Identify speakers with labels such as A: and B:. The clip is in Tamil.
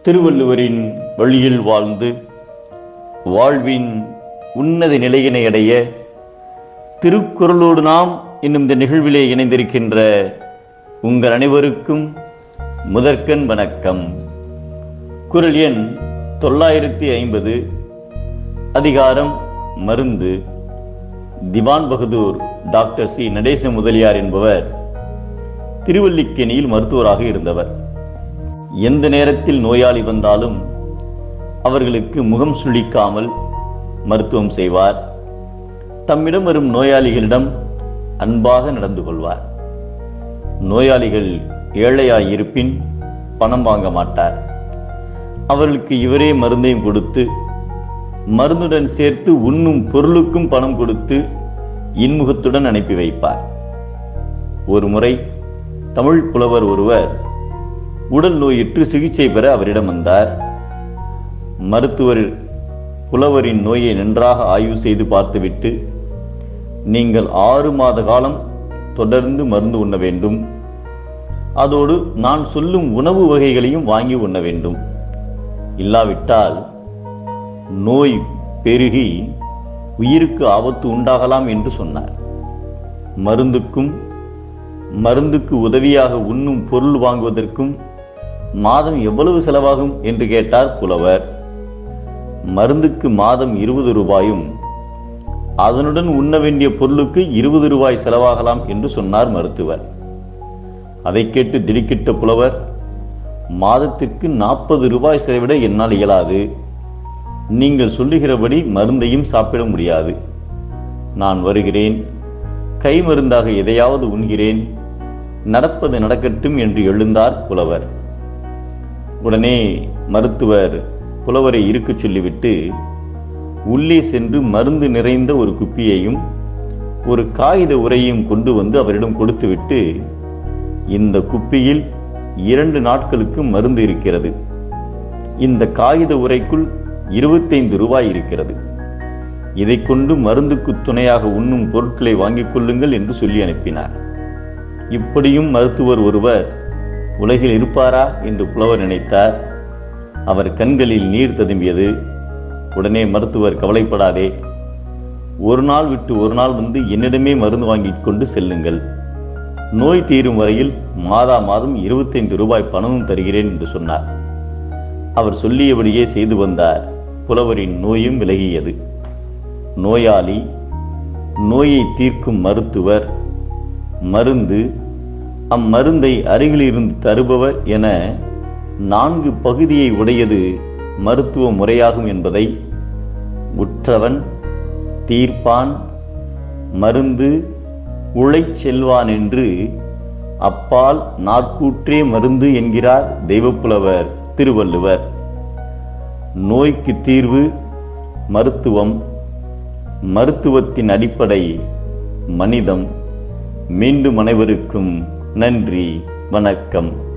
A: திருவள்ளுவரின் வழியில் வாழ்ந்து வாழ்வின் உன்னத நிலையினை அடைய திருக்குறளோடு நாம் இன்னும் இந்த நிகழ்விலே இணைந்திருக்கின்ற உங்கள் அனைவருக்கும் முதற்கண் வணக்கம் குரல் எண் தொள்ளாயிரத்தி ஐம்பது அதிகாரம் மருந்து திவான் பகதூர் டாக்டர் சி நடேச முதலியார் என்பவர் திருவல்லிக்கேணியில் மருத்துவராக இருந்தவர் எந்த நேரத்தில் நோயாளி வந்தாலும் அவர்களுக்கு முகம் சுளிக்காமல் மருத்துவம் செய்வார் தம்மிடம் வரும் நோயாளிகளிடம் அன்பாக நடந்து கொள்வார் நோயாளிகள் ஏழையாய் இருப்பின் பணம் வாங்க மாட்டார் அவர்களுக்கு இவரே மருந்தையும் கொடுத்து மருந்துடன் சேர்த்து உண்ணும் பொருளுக்கும் பணம் கொடுத்து இன்முகத்துடன் அனுப்பி வைப்பார் ஒரு முறை தமிழ் புலவர் ஒருவர் உடல் நோயிற்று சிகிச்சை பெற அவரிடம் வந்தார் மருத்துவர் புலவரின் நோயை நன்றாக ஆய்வு செய்து பார்த்துவிட்டு நீங்கள் ஆறு மாத காலம் தொடர்ந்து மருந்து உண்ண வேண்டும் அதோடு நான் சொல்லும் உணவு வகைகளையும் வாங்கி உண்ண வேண்டும் இல்லாவிட்டால் நோய் பெருகி உயிருக்கு ஆபத்து உண்டாகலாம் என்று சொன்னார் மருந்துக்கும் மருந்துக்கு உதவியாக உண்ணும் பொருள் வாங்குவதற்கும் மாதம் எவ்வளவு செலவாகும் என்று கேட்டார் புலவர் மருந்துக்கு மாதம் இருபது ரூபாயும் அதனுடன் உண்ண வேண்டிய பொருளுக்கு இருபது ரூபாய் செலவாகலாம் என்று சொன்னார் மருத்துவர் அதை கேட்டு திடுக்கிட்ட புலவர் மாதத்திற்கு நாற்பது ரூபாய் செலவிட என்னால் இயலாது நீங்கள் சொல்லுகிறபடி மருந்தையும் சாப்பிட முடியாது நான் வருகிறேன் கை மருந்தாக எதையாவது உண்கிறேன் நடப்பது நடக்கட்டும் என்று எழுந்தார் புலவர் உடனே மருத்துவர் புலவரை இருக்கச் சொல்லிவிட்டு உள்ளே சென்று மருந்து நிறைந்த ஒரு குப்பியையும் ஒரு காகித உரையும் கொண்டு வந்து அவரிடம் கொடுத்துவிட்டு இந்த குப்பியில் இரண்டு நாட்களுக்கு மருந்து இருக்கிறது இந்த காகித உரைக்குள் இருபத்தைந்து ரூபாய் இருக்கிறது இதை கொண்டு மருந்துக்கு துணையாக உண்ணும் பொருட்களை வாங்கிக் கொள்ளுங்கள் என்று சொல்லி அனுப்பினார் இப்படியும் மருத்துவர் ஒருவர் உலகில் இருப்பாரா என்று புலவர் நினைத்தார் அவர் கண்களில் நீர் ததும்பியது உடனே மருத்துவர் கவலைப்படாதே ஒரு நாள் விட்டு ஒரு நாள் வந்து என்னிடமே மருந்து வாங்கிக் கொண்டு செல்லுங்கள் நோய் தீரும் வரையில் மாதா மாதம் இருபத்தைந்து ரூபாய் பணமும் தருகிறேன் என்று சொன்னார் அவர் சொல்லியபடியே செய்து வந்தார் புலவரின் நோயும் விலகியது நோயாளி நோயை தீர்க்கும் மருத்துவர் மருந்து அம்மருந்தை அருகிலிருந்து தருபவர் என நான்கு பகுதியை உடையது மருத்துவ முறையாகும் என்பதை உற்றவன் தீர்ப்பான் மருந்து உழைச் செல்வான் என்று அப்பால் நாட்கூற்றே மருந்து என்கிறார் தெய்வப்புலவர் திருவள்ளுவர் நோய்க்கு தீர்வு மருத்துவம் மருத்துவத்தின் அடிப்படை மனிதம் மீண்டும் அனைவருக்கும் நன்றி வணக்கம்